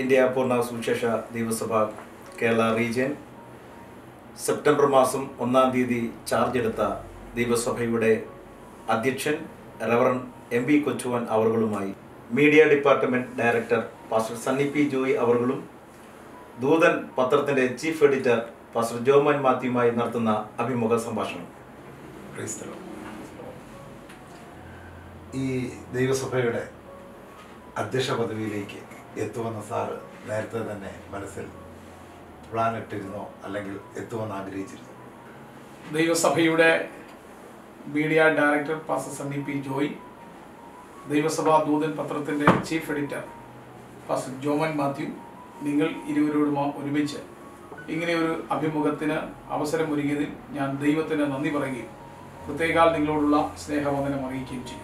India പൂർണ്ണ സുവിശേഷ ദൈവസഭ കേരള റീജിയൻ സെപ്റ്റംബർ മാസം ഒന്നാം തീയതി ചാർജ് എടുത്ത ദൈവസഭയുടെ അധ്യക്ഷൻ റവറൻ എം ബി കൊച്ചുവൻ അവറുകളുമായി media department director pastor Sunny P Joy അവറുകളും ദൂതൻ പത്രത്തിന്റെ ചീഫ് എഡിറ്റർ പാസ്റ്റർ ജോമൻ മാത്യുമായി നടത്തുന്ന അഭിമുഖ സംഭാഷണം Praise the Lord. ഈ ദൈവസഭയുടെ അധ്യക്ഷ പദവിയിലേക്ക് എത്തുമെന്ന് സാറ് നേരത്തെ തന്നെ മനസ്സിൽ പ്ലാൻ ഇട്ടിരുന്നോ അല്ലെങ്കിൽ എത്തുമെന്ന് ആഗ്രഹിച്ചിരുന്നു ദൈവസഭയുടെ media director pastor Sunny P Joy ദൈവസഭാ ദൂതൻ പത്രത്തിൻ്റെ chief editor pastor Joman Mathew നിങ്ങൾ ഇരുവരോടും ഒരുമിച്ച് ഇങ്ങനെ ഒരു അഭിമുഖത്തിന് അവസരം ഒരുങ്ങിയതിൽ ഞാൻ ദൈവത്തിന് നന്ദി പറയുകയും പ്രത്യേകാൽ നിങ്ങളോടുള്ള സ്നേഹവന്ദനം അറിയിക്കുകയും ചെയ്യും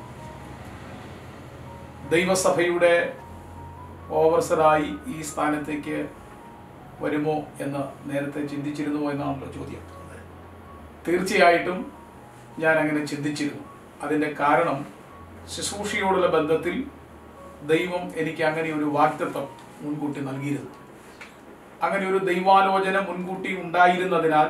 ദൈവസഭയുടെ ഓവർസറായി ഈ സ്ഥാനത്തേക്ക് വരുമോ എന്ന് നേരത്തെ ചിന്തിച്ചിരുന്നുവോ എന്നാണല്ലോ ചോദ്യം തീർച്ചയായിട്ടും ഞാൻ അങ്ങനെ ചിന്തിച്ചിരുന്നു അതിൻ്റെ കാരണം ശുശ്രൂഷയോടുള്ള ബന്ധത്തിൽ ദൈവം എനിക്ക് അങ്ങനെ ഒരു വാക്തത്വം മുൻകൂട്ടി നൽകിയിരുന്നു അങ്ങനെ ഒരു ദൈവാലോചന മുൻകൂട്ടി ഉണ്ടായിരുന്നതിനാൽ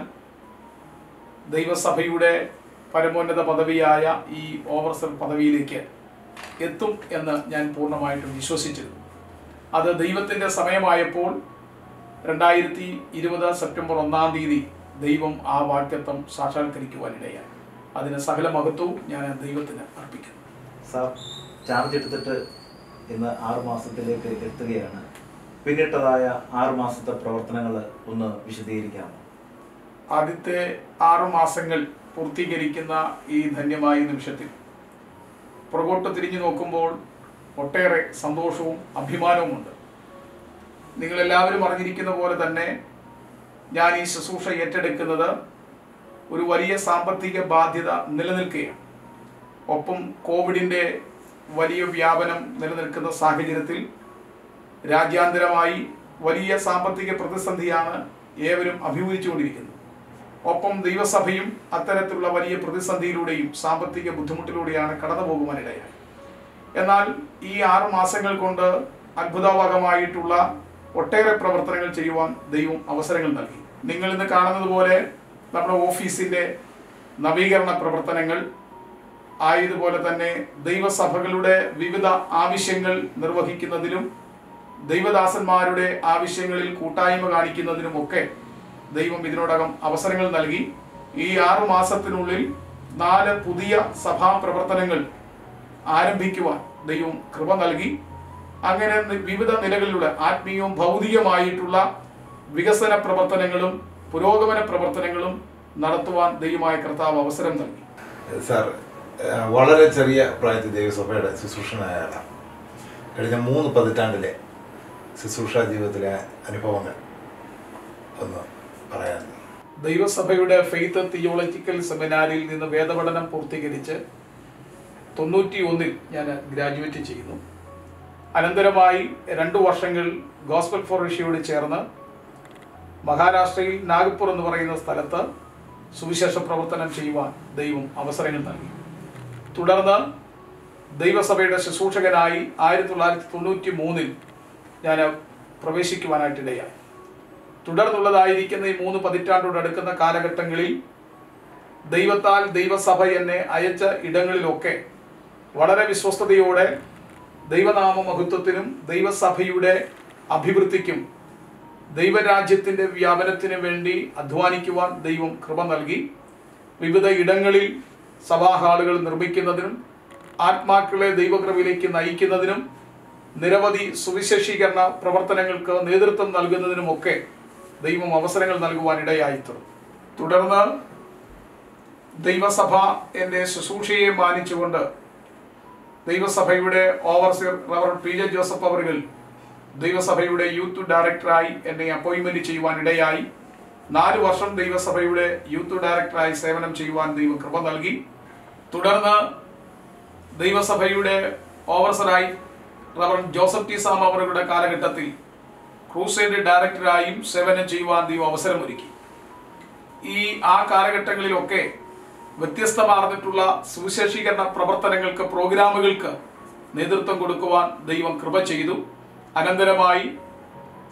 ദൈവസഭയുടെ പരമോന്നത പദവിയായ ഈ ഓവർസർ പദവിയിലേക്ക് എത്തും എന്ന് ഞാൻ പൂർണ്ണമായിട്ടും വിശ്വസിച്ചിരുന്നു അത് ദൈവത്തിൻ്റെ സമയമായപ്പോൾ രണ്ടായിരത്തി ഇരുപത് സെപ്റ്റംബർ ഒന്നാം തീയതി ദൈവം ആ വാക്യത്വം സാക്ഷാത്കരിക്കുവാനിടയായി അതിന് സകല മഹത്വവും ഞാൻ ദൈവത്തിന് അർപ്പിക്കുന്നു സാർ ചാർജ് എടുത്തിട്ട് ഇന്ന് ആറ് മാസത്തിലേക്ക് എത്തുകയാണ് പിന്നിട്ടതായ ആറ് മാസത്തെ പ്രവർത്തനങ്ങൾ ഒന്ന് വിശദീകരിക്കാമോ ആദ്യത്തെ ആറു മാസങ്ങൾ പൂർത്തീകരിക്കുന്ന ഈ ധന്യമായ നിമിഷത്തിൽ പുറകോട്ട് തിരിഞ്ഞു നോക്കുമ്പോൾ ഒട്ടേറെ സന്തോഷവും അഭിമാനവുമുണ്ട് നിങ്ങളെല്ലാവരും അറിഞ്ഞിരിക്കുന്ന പോലെ തന്നെ ഞാൻ ഈ ശുശ്രൂഷ ഏറ്റെടുക്കുന്നത് ഒരു വലിയ സാമ്പത്തിക ബാധ്യത നിലനിൽക്കുകയാണ് ഒപ്പം കോവിഡിൻ്റെ വലിയ വ്യാപനം നിലനിൽക്കുന്ന സാഹചര്യത്തിൽ രാജ്യാന്തരമായി വലിയ സാമ്പത്തിക പ്രതിസന്ധിയാണ് ഏവരും അഭിമുഖിച്ചുകൊണ്ടിരിക്കുന്നത് ഒപ്പം ദൈവസഭയും അത്തരത്തിലുള്ള വലിയ പ്രതിസന്ധിയിലൂടെയും സാമ്പത്തിക ബുദ്ധിമുട്ടിലൂടെയാണ് കടന്നു പോകുവാനിടയായി എന്നാൽ ഈ ആറ് മാസങ്ങൾ കൊണ്ട് അത്ഭുതവകമായിട്ടുള്ള ഒട്ടേറെ പ്രവർത്തനങ്ങൾ ചെയ്യുവാൻ ദൈവം അവസരങ്ങൾ നൽകി നിങ്ങൾ ഇന്ന് കാണുന്നത് പോലെ നമ്മുടെ ഓഫീസിൻ്റെ നവീകരണ പ്രവർത്തനങ്ങൾ ആയതുപോലെ തന്നെ ദൈവസഭകളുടെ വിവിധ ആവശ്യങ്ങൾ നിർവഹിക്കുന്നതിലും ദൈവദാസന്മാരുടെ ആവശ്യങ്ങളിൽ കൂട്ടായ്മ കാണിക്കുന്നതിനുമൊക്കെ ദൈവം ഇതിനോടകം അവസരങ്ങൾ നൽകി ഈ ആറു മാസത്തിനുള്ളിൽ നാല് പുതിയ സഭാ പ്രവർത്തനങ്ങൾ ആരംഭിക്കുവാൻ ദൈവം കൃപ നൽകി അങ്ങനെ നി- വിവിധ നിലകളിലൂടെ ആത്മീയവും ഭൗതികമായിട്ടുള്ള വികസന പ്രവർത്തനങ്ങളും പുരോഗമന പ്രവർത്തനങ്ങളും നടത്തുവാൻ ദൈവമായ കർത്താവ് അവസരം നൽകി സാർ ഏഹ് വളരെ ചെറിയ പ്രായത്തിൽ ദൈവസഭയുടെ ശുശ്രൂഷനായ ആളാണ് കഴിഞ്ഞ മൂന്ന് പതിറ്റാണ്ടിലെ ശുശ്രൂഷ ജീവിതത്തിലെ അനുഭവങ്ങൾ ഒന്ന് പറയാൻ ദൈവസഭയുടെ ഫെയ്ത്ത് തിയോളജിക്കൽ സെമിനാരിൽ നിന്ന് വേദപഠനം പൂർത്തീകരിച്ച് തൊണ്ണൂറ്റി ഒന്നിൽ ഞാൻ ഗ്രാജുവേറ്റ് ചെയ്യുന്നു അനന്തരമായി രണ്ടു വർഷങ്ങൾ ഗോസ്ബൽ ഫോർ റഷ്യയോട് ചേർന്ന് മഹാരാഷ്ട്രയിൽ നാഗ്പൂർ എന്ന് പറയുന്ന സ്ഥലത്ത് സുവിശേഷ പ്രവർത്തനം ചെയ്യുവാൻ ദൈവം അവസരങ്ങൾ നൽകി തുടർന്ന് ദൈവസഭയുടെ ശുശ്രൂഷകനായി ആയിരത്തി തൊള്ളായിരത്തി തൊണ്ണൂറ്റി മൂന്നിൽ ഞാൻ പ്രവേശിക്കുവാനായിട്ടിടയായി തുടർന്നുള്ളതായിരിക്കുന്ന ഈ മൂന്ന് പതിറ്റാണ്ടോട് അടുക്കുന്ന കാലഘട്ടങ്ങളിൽ ദൈവത്താൽ ദൈവസഭ എന്നെ അയച്ച ഇടങ്ങളിലൊക്കെ വളരെ വിശ്വസ്തയോടെ ദൈവനാമ മഹത്വത്തിനും ദൈവസഭയുടെ അഭിവൃദ്ധിക്കും ദൈവരാജ്യത്തിൻ്റെ വ്യാപനത്തിനു വേണ്ടി അധ്വാനിക്കുവാൻ ദൈവം കൃപ നൽകി വിവിധ ഇടങ്ങളിൽ സഭാഹാളുകൾ നിർമ്മിക്കുന്നതിനും ആത്മാക്കളെ ദൈവകൃപയിലേക്ക് നയിക്കുന്നതിനും നിരവധി സുവിശേഷീകരണ പ്രവർത്തനങ്ങൾക്ക് നേതൃത്വം നൽകുന്നതിനുമൊക്കെ ദൈവം അവസരങ്ങൾ നൽകുവാൻ ഇടയായിത്തീർന്നു തുടർന്ന് ദൈവസഭ എൻ്റെ ശുശ്രൂഷയെ മാനിച്ചുകൊണ്ട് ദൈവസഭയുടെ overseer Rev P J Joseph അവറുകൾ ദൈവസഭയുടെ യൂത്ത് ഡയറക്ടറായി എന്നെ അപ്പോയിൻമെന്റ് ചെയ്യുവാൻ ഇടയായി നാല് വർഷം ദൈവസഭയുടെ യൂത്ത് ഡയറക്ടറായി സേവനം ചെയ്യുവാൻ ദൈവം കൃപ നൽകി തുടർന്ന് ദൈവസഭയുടെ ഓവർസറായി റവർ ജോസഫ് ടി സാം അവരുടെ കാലഘട്ടത്തിൽ ക്രൂസൈഡ് ഡയറക്ടറായും സേവനം ചെയ്യുവാൻ ദൈവം അവസരമൊരുക്കി ഈ ആ കാലഘട്ടങ്ങളിലൊക്കെ വ്യത്യസ്തമാർന്നിട്ടുള്ള സുവിശേഷീകരണ പ്രവർത്തനങ്ങൾക്ക് പ്രോഗ്രാമുകൾക്ക് നേതൃത്വം കൊടുക്കുവാൻ ദൈവം കൃപ ചെയ്തു അനന്തരമായി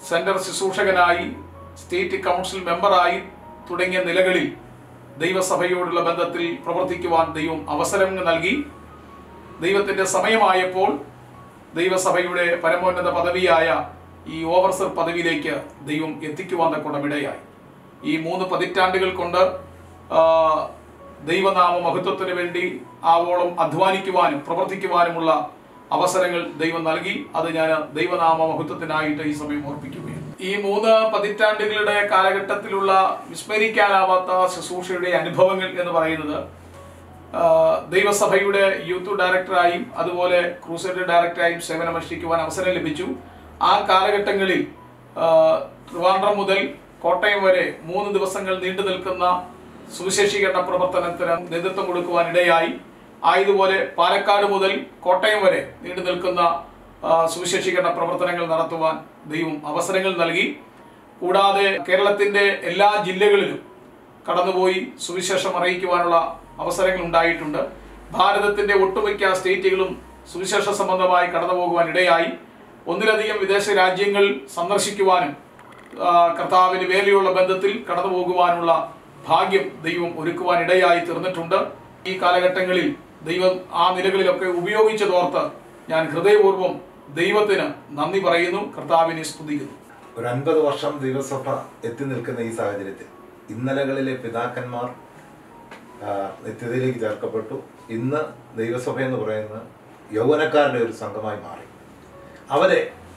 സെൻറ്റർ ശുശ്രൂഷകനായി സ്റ്റേറ്റ് കൗൺസിൽ മെമ്പറായി തുടങ്ങിയ നിലകളിൽ ദൈവസഭയോടുള്ള ബന്ധത്തിൽ പ്രവർത്തിക്കുവാൻ ദൈവം അവസരം നൽകി ദൈവത്തിന്റെ സമയമായപ്പോൾ ദൈവസഭയുടെ പരമോന്നത പദവിയായ ഈ ഓവർസർ പദവിയിലേക്ക് ദൈവം എത്തിക്കുവാൻ തക്കോണമിടയായി ഈ മൂന്ന് പതിറ്റാണ്ടുകൾ കൊണ്ട് ആ, ദൈവനാമ മഹത്വത്തിന് വേണ്ടി ആവോളം അധ്വാനിക്കുവാനും പ്രവർത്തിക്കുവാനുമുള്ള അവസരങ്ങൾ ദൈവം നൽകി അത് ഞാൻ ദൈവനാമ മഹത്വത്തിനായിട്ട് ഈ സമയം ഓർപ്പിക്കുകയാണ് ഈ മൂന്ന് പതിറ്റാണ്ടുകളുടെ കാലഘട്ടത്തിലുള്ള വിസ്മരിക്കാനാവാത്ത ശുശ്രൂഷയുടെ അനുഭവങ്ങൾ എന്ന് പറയുന്നത് ആ, ദൈവസഭയുടെ യൂത്ത് ഡയറക്ടറായും അതുപോലെ ക്രൂസൈഡ് ഡയറക്ടറായും സേവനമനുഷ്ഠിക്കുവാൻ അവസരം ലഭിച്ചു ആ കാലഘട്ടങ്ങളിൽ ആ, ട്രിവാൻഡ്രം മുതൽ കോട്ടയം വരെ മൂന്ന് ദിവസങ്ങൾ നീണ്ടു നിൽക്കുന്ന സുവിശേഷീകരണ പ്രവർത്തനത്തിന് നേതൃത്വം കൊടുക്കുവാൻ ഇടയായി ആയതുപോലെ പാലക്കാട് മുതൽ കോട്ടയം വരെ നീണ്ടു നിൽക്കുന്ന ആ, സുവിശേഷീകരണ പ്രവർത്തനങ്ങൾ നടത്തുവാൻ ദൈവം അവസരങ്ങൾ നൽകി കൂടാതെ കേരളത്തിന്റെ എല്ലാ ജില്ലകളിലും കടന്നുപോയി സുവിശേഷം അറിയിക്കുവാനുള്ള അവസരങ്ങൾ ഉണ്ടായിട്ടുണ്ട് ഭാരതത്തിന്റെ ഒട്ടുമിക്ക സ്റ്റേറ്റുകളും സുവിശേഷ സംബന്ധമായി കടന്നു പോകുവാൻ ഇടയായി ഒന്നിലധികം വിദേശ രാജ്യങ്ങൾ സന്ദർശിക്കുവാനും ആ, കർത്താവിന് വേലയുള്ള ബന്ധത്തിൽ കടന്നു പോകുവാനുള്ള ഭാഗ്യം ദൈവം ഒരുക്കുവാൻ ഇടയായി തീർന്നിട്ടുണ്ട് ഈ കാലഘട്ടങ്ങളിൽ ദൈവം ആ നിലകളിലൊക്കെ ഉപയോഗിച്ചതോർത്ത് ഞാൻ ഹൃദയപൂർവ്വം ദൈവത്തിന് നന്ദി പറയുന്നു കർത്താവിനെ സ്തുതിക്കുന്നു ഒരു അൻപത് വർഷം ദൈവസഭ എത്തി നിൽക്കുന്ന ഈ സാഹചര്യത്തിൽ ഇന്നലകളിലെ പിതാക്കന്മാർ ആ, നിത്യതയിലേക്ക് ചേർക്കപ്പെട്ടു ഇന്ന് ദൈവസഭ എന്ന് പറയുന്നത് യൗവനക്കാരുടെ ഒരു സംഘമായി മാറി അവരെ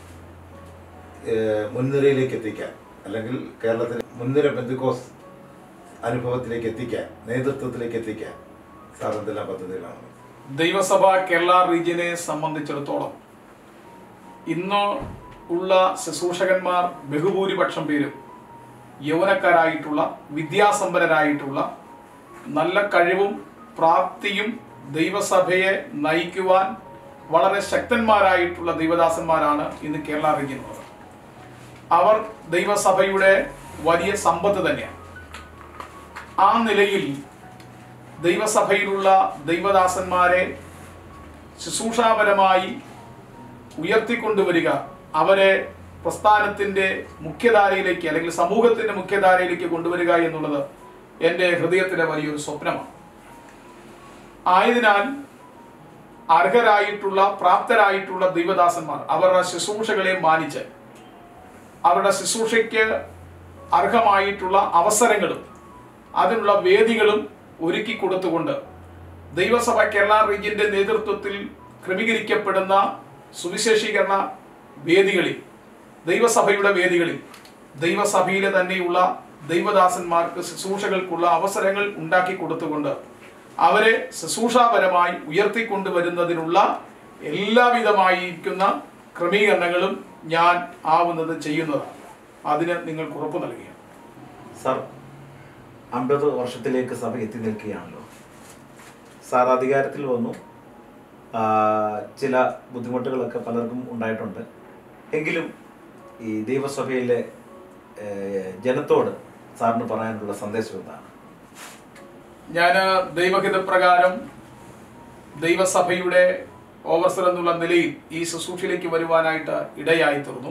ഏഹ്, മുൻനിരയിലേക്ക് എത്തിക്കാൻ അല്ലെങ്കിൽ കേരളത്തിൽ മുൻനിര ബന്ധുക്കോസ് അനുഭവത്തിലേക്ക് എത്തിക്കാൻ നേതൃത്വത്തിലേക്ക് എത്തിക്കാൻ സാർ എന്തെല്ലാം പദ്ധതികളാണ് ദൈവസഭ കേരള റീജിയനെ സംബന്ധിച്ചിടത്തോളം ഇന്ന് ഉള്ള ശുശ്രൂഷകന്മാർ ബഹുഭൂരിപക്ഷം പേരും യൗവനക്കാരായിട്ടുള്ള വിദ്യാസമ്പന്നരായിട്ടുള്ള നല്ല കഴിവും പ്രാപ്തിയും ദൈവസഭയെ നയിക്കുവാൻ വളരെ ശക്തന്മാരായിട്ടുള്ള ദൈവദാസന്മാരാണ് ഇന്ന് കേരള റീജിയൻ ഉള്ളത് അവർ ദൈവസഭയുടെ വലിയ സമ്പത്ത് തന്നെയാണ് ആ നിലയിൽ ദൈവസഭയിലുള്ള ദൈവദാസന്മാരെ ശുശ്രൂഷാപരമായി ഉയർത്തിക്കൊണ്ടുവരിക അവരെ പ്രസ്ഥാനത്തിന്റെ മുഖ്യധാരയിലേക്ക് അല്ലെങ്കിൽ സമൂഹത്തിന്റെ മുഖ്യധാരയിലേക്ക് കൊണ്ടുവരിക എന്നുള്ളത് എൻ്റെ ഹൃദയത്തിലെ വലിയൊരു സ്വപ്നമാണ് ആയതിനാൽ അർഹരായിട്ടുള്ള പ്രാപ്തരായിട്ടുള്ള ദൈവദാസന്മാർ അവരുടെ ശുശ്രൂഷകളെ മാനിച്ച് അവരുടെ ശുശ്രൂഷയ്ക്ക് അർഹമായിട്ടുള്ള അവസരങ്ങളും അതിനുള്ള വേദികളും ഒരുക്കി കൊടുത്തുകൊണ്ട് ദൈവസഭ കേരള റീജിയന്റെ നേതൃത്വത്തിൽ ക്രമീകരിക്കപ്പെടുന്ന സുവിശേഷീകരണ വേദികളിൽ ദൈവസഭയുടെ വേദികളിൽ ദൈവസഭയിലെ തന്നെയുള്ള ദൈവദാസന്മാർക്ക് ശുശ്രൂഷകൾക്കുള്ള അവസരങ്ങൾ ഉണ്ടാക്കി കൊടുത്തുകൊണ്ട് അവരെ ശുശ്രൂഷാപരമായി ഉയർത്തിക്കൊണ്ടുവരുന്നതിനുള്ള എല്ലാവിധമായിരിക്കുന്ന ക്രമീകരണങ്ങളും ഞാൻ ആവുന്നത് ചെയ്യുന്നതാണ് അതിന് നിങ്ങൾക്ക് ഉറപ്പ് നൽകുകയാണ് സാർ അമ്പത് വർഷത്തിലേക്ക് സഭ എത്തി നിൽക്കുകയാണല്ലോ സാർ അധികാരത്തിൽ വന്നു ആ, ചില ബുദ്ധിമുട്ടുകളൊക്കെ പലർക്കും ഉണ്ടായിട്ടുണ്ട് എങ്കിലും ഈ ദൈവസഭയിലെ ഏ, ജനത്തോട് സാറിന് പറയാനുള്ള സന്ദേശം എന്താണ് ഞാൻ ദൈവഹിതപ്രകാരം ദൈവസഭയുടെ ഓവർസർ എന്നുള്ള നിലയിൽ ഈ ശുശ്രൂഷയിലേക്ക് വരുവാനായിട്ട് ഇടയായി തീർന്നു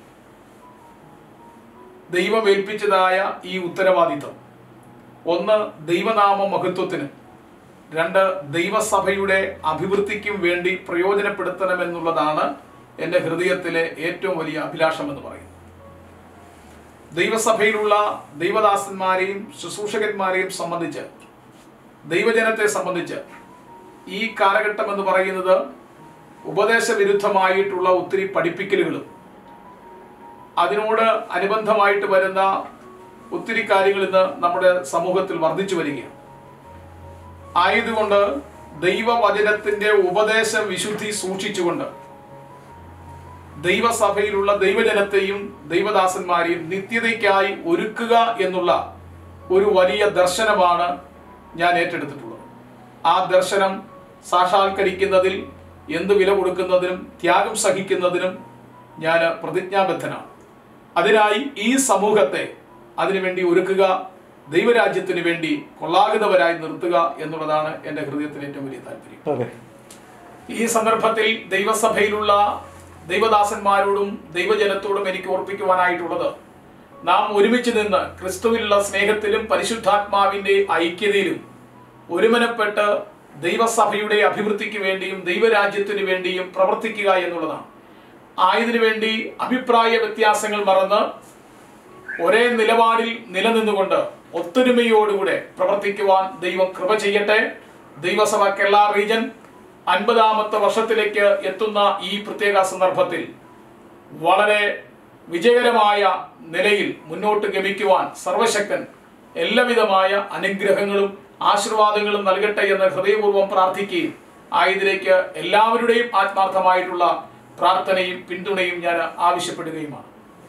ദൈവം ഏൽപ്പിച്ചതായ ഈ ഉത്തരവാദിത്തം ഒന്ന് ദൈവനാമ മഹത്വത്തിന് രണ്ട് ദൈവസഭയുടെ അഭിവൃദ്ധിക്കും വേണ്ടി പ്രയോജനപ്പെടുത്തണമെന്നുള്ളതാണ് എൻ്റെ ഹൃദയത്തിലെ ഏറ്റവും വലിയ അഭിലാഷം എന്ന് പറയുന്നത് ദൈവസഭയിലുള്ള ദൈവദാസന്മാരെയും ശുശ്രൂഷകന്മാരെയും സംബന്ധിച്ച് ദൈവജനത്തെ സംബന്ധിച്ച് ഈ കാലഘട്ടം എന്ന് പറയുന്നത് ഉപദേശവിരുദ്ധമായിട്ടുള്ള ഒത്തിരി പഠിപ്പിക്കലുകളും അതിനോട് അനുബന്ധമായിട്ട് വരുന്ന ഒത്തിരി കാര്യങ്ങൾ ഇന്ന് നമ്മുടെ സമൂഹത്തിൽ വർദ്ധിച്ചു വരികയാണ് ആയതുകൊണ്ട് ദൈവവചനത്തിന്റെ ഉപദേശ വിശുദ്ധി സൂക്ഷിച്ചുകൊണ്ട് ദൈവസഭയിലുള്ള ദൈവജനത്തെയും ദൈവദാസന്മാരെയും നിത്യതയ്ക്കായി ഒരുക്കുക എന്നുള്ള ഒരു വലിയ ദർശനമാണ് ഞാൻ ഏറ്റെടുത്തിട്ടുള്ളത് ആ ദർശനം സാക്ഷാത്കരിക്കുന്നതിൽ എന്ത് വില കൊടുക്കുന്നതിനും ത്യാഗം സഹിക്കുന്നതിനും ഞാൻ പ്രതിജ്ഞാബദ്ധനാണ് അതിനായി ഈ സമൂഹത്തെ അതിനുവേണ്ടി ഒരുക്കുക ദൈവരാജ്യത്തിന് വേണ്ടി കൊള്ളാകുന്നവരായി നിർത്തുക എന്നുള്ളതാണ് എൻ്റെ ഹൃദയത്തിന് ഏറ്റവും വലിയ താല്പര്യം അതെ ഈ സന്ദർഭത്തിൽ ദൈവസഭയിലുള്ള ദൈവദാസന്മാരോടും ദൈവജനത്തോടും എനിക്ക് ഓർപ്പിക്കുവാനായിട്ടുള്ളത് നാം ഒരുമിച്ച് നിന്ന് ക്രിസ്തുവിലുള്ള സ്നേഹത്തിലും പരിശുദ്ധാത്മാവിന്റെ ഐക്യതയിലും ഒരുമനപ്പെട്ട് ദൈവസഭയുടെ അഭിവൃദ്ധിക്ക് വേണ്ടിയും ദൈവരാജ്യത്തിന് വേണ്ടിയും പ്രവർത്തിക്കുക എന്നുള്ളതാണ് ആയതിനു വേണ്ടി അഭിപ്രായ വ്യത്യാസങ്ങൾ മറന്ന് ഒരേ നിലപാടിൽ നിലനിന്നുകൊണ്ട് ഒത്തൊരുമയോടുകൂടെ പ്രവർത്തിക്കുവാൻ ദൈവം കൃപ ചെയ്യട്ടെ ദൈവസഭ കേരള റീജൻ അൻപതാമത്തെ വർഷത്തിലേക്ക് എത്തുന്ന ഈ പ്രത്യേക സന്ദർഭത്തിൽ വളരെ വിജയകരമായ നിലയിൽ മുന്നോട്ട് ഗമിക്കുവാൻ സർവശക്തൻ എല്ലാവിധമായ അനുഗ്രഹങ്ങളും ആശീർവാദങ്ങളും നൽകട്ടെ എന്ന് ഹൃദയപൂർവ്വം പ്രാർത്ഥിക്കുകയും ആയതിലേക്ക് എല്ലാവരുടെയും ആത്മാർത്ഥമായിട്ടുള്ള പ്രാർത്ഥനയും പിന്തുണയും ഞാൻ ആവശ്യപ്പെടുകയുമാണ്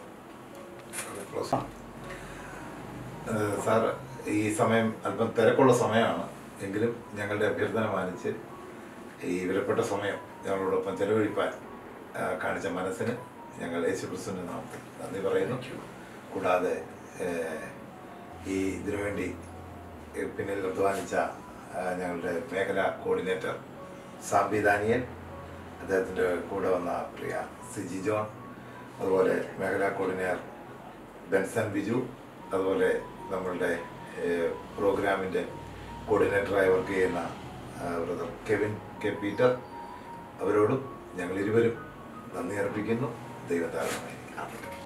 ഏഹ് സാർ ഈ സമയം അല്പം തിരക്കുള്ള സമയമാണ് എങ്കിലും ഞങ്ങളുടെ അഭ്യർത്ഥന മാനിച്ച് ഈ വിലപ്പെട്ട സമയം ഞങ്ങളോടൊപ്പം ചെലവഴിപ്പാൻ ആ, കാണിച്ച മനസ്സിന് ഞങ്ങൾ യേശുക്രിസ്തുവിൻ്റെ നാമത്തിൽ നന്ദി പറയുന്നു കൂടാതെ ഏഹ്, ഈ ഇതിനുവേണ്ടി ഏഹ്, പിന്നിൽ അധ്വാനിച്ച ആ, ഞങ്ങളുടെ മേഖലാ കോർഡിനേറ്റർ സാംബി ദാനിയൻ അദ്ദേഹത്തിൻ്റെ കൂടെ വന്ന പ്രിയ സിജി ജോൺ അതുപോലെ മേഖലാ കോർഡിനേറ്റർ ബെൻസൺ ബിജു അതുപോലെ നമ്മളുടെ ഏഹ്, പ്രോഗ്രാമിൻ്റെ കോർഡിനേറ്ററായി വർക്ക് ചെയ്യുന്ന ആ, ബ്രദർ കെവിൻ കെ പീറ്റർ അവരോടും ഞങ്ങൾ ഇരുവരും നന്ദി അർപ്പിക്കുന്നു ദൈവത്താരമായിരിക്കും